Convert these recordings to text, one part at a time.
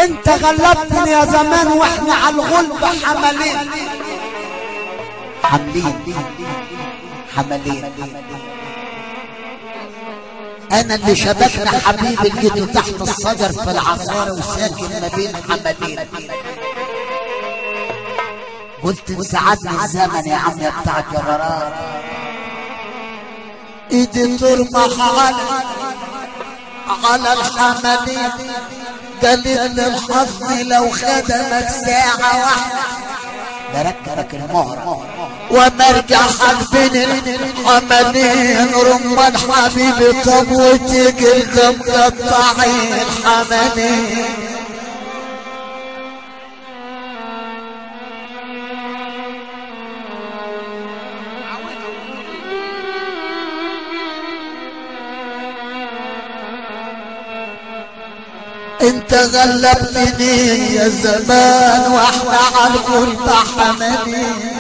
انت غلبتني يا زمان واحنا على الغلب حملين حاملين حملين انا اللي شبكنا حبيبي لقيته تحت الصدر في العصارة وساكن ما بين حملين قلت انسعدني الزمن يا عم يا بتاع الجرارات ايدي ترمح على على الحملين قالت لي الحظ لو خدمك ساعة واحدة بركبك المهر وما ارجع حبين الحملين رمان حبيبي طب وتيجي مقطعين الحملين انت غلبتني يا زمان واحنا على الغلب حملين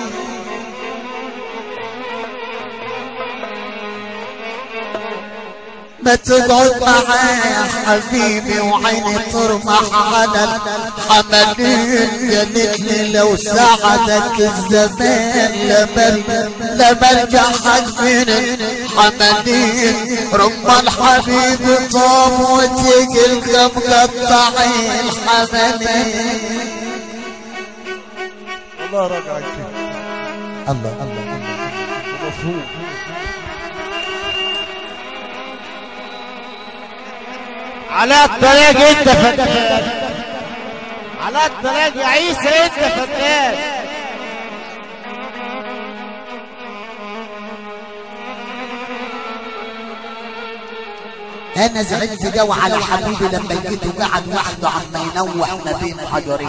ما تقعد معايا حبيبي وعيني ترمح على الحملين قالت لي لو ساعدك الزمان لما لما ارجع حق من الحملين رم الحبيب طاب وتيجي مقطعين الحملين والله راجعك كده الله الله مفهوم على الطريق انت فتان على الطريق يا عيسى انت فتان انا زعلت جو على حبيبي لما جيت وقعد وحده عما ينوح ما بين حجرين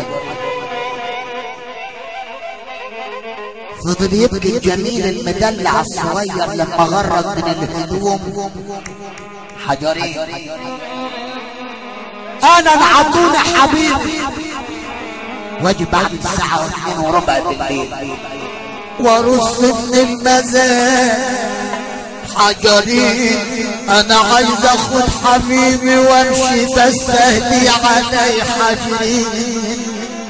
فضل يبكي الجميل المدلع الصغير لما غرد من الهدوم حجرين انا انعطوني حبيبي واجي بعد الساعة واثنين وربع بالليل ورص من المزاد حجرين انا عايز اخد حبيبي وامشي بس اهدي علي حجرين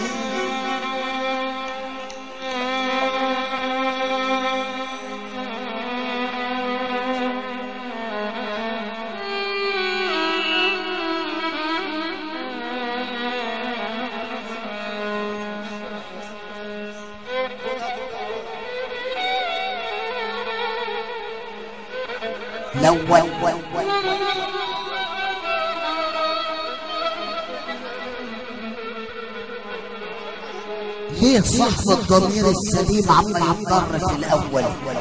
الاول ليه صاحب الضمير السليم عما يضطر في الاول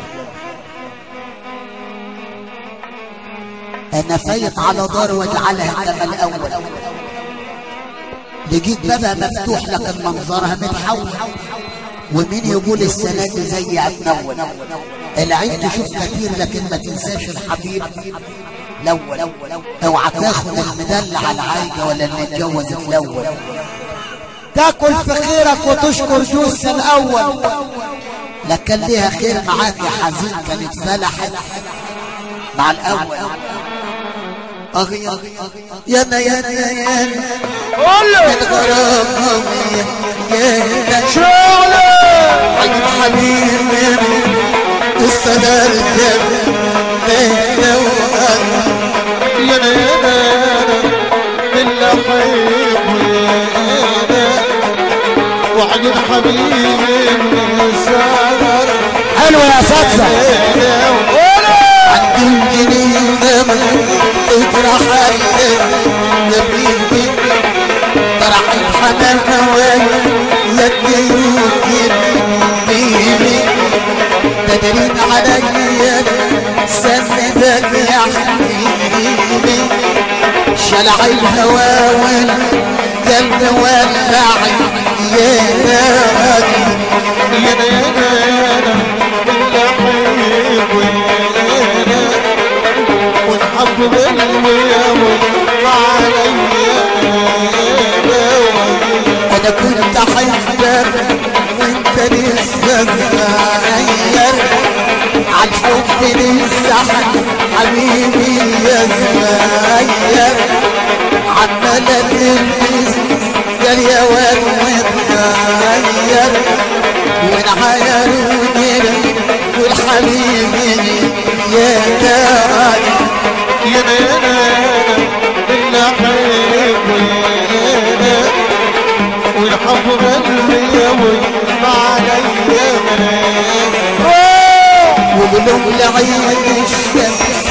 انا فايت على دار واجعلها كما الاول لقيت بابها مفتوح لكن منظرها متحول ومين يقول السنة دي زي هتنول العين تشوف كتير لكن ما تنساش الحبيب الاول اوعى تاخد المدلع العايجة ولا اللي اتجوز الاول تاكل في خيرك وتشكر جوز الاول لكن ليها خير معاك يا حزين كانت فلحت مع الاول أغي أغي يا انا يا انا يا انا قول له من غرامي يا انا شغله عجب حبيبي الصدر جاب ليلة وأنا يا انا يا انا بالله حيب يا انا وعجب حبيبي من السهر حلو يا صدفة عند الجنينة ما تطرح نبيبي طرح الحنان وين يديك بيبي تدرين علي سندك يا حبيبي شلع الهوى والقلب ولع يا راجل يا انا يا انا يا انا بالله حيب يا انا ونحب قلبي يا علي انا كنت احبك وانت لسه صغير عالحب لسه حبيبي يا صغير عمالة تلبس قال يا واد متغير ونعايروني والحبيبي يا تاني ينانا اللي احب ويانا والحب قلبي وما عليا وقلوب لعين الشمس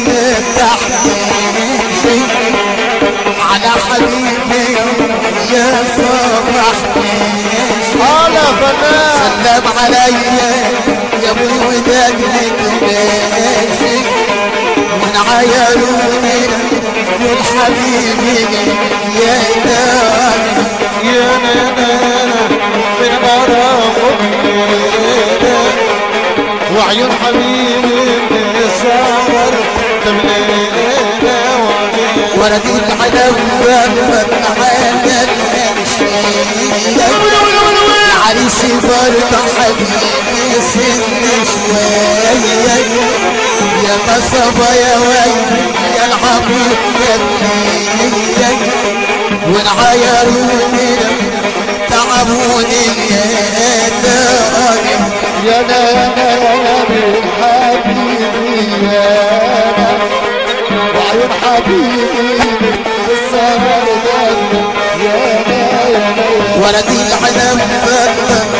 تحميشي على حبيبي يا فرحني على فنان سلم عليا يا ابوي ودقنك ماشي من عيالوني والحبيبي يا داني يا نانا من غرام أمنا وعيون حبيبي من سهر تملينا وعيون وردي العلم والمعانا المشي العريس برضه حبيبي سن شوية يا قصبة يا ويل يا العبيط يا بنية ونعايروني تعبوني يا داري يا نانا يا نبي حبيبي يا نانا وعيون حبيبي السهر دم يا نانا يا نانا ولدي العلم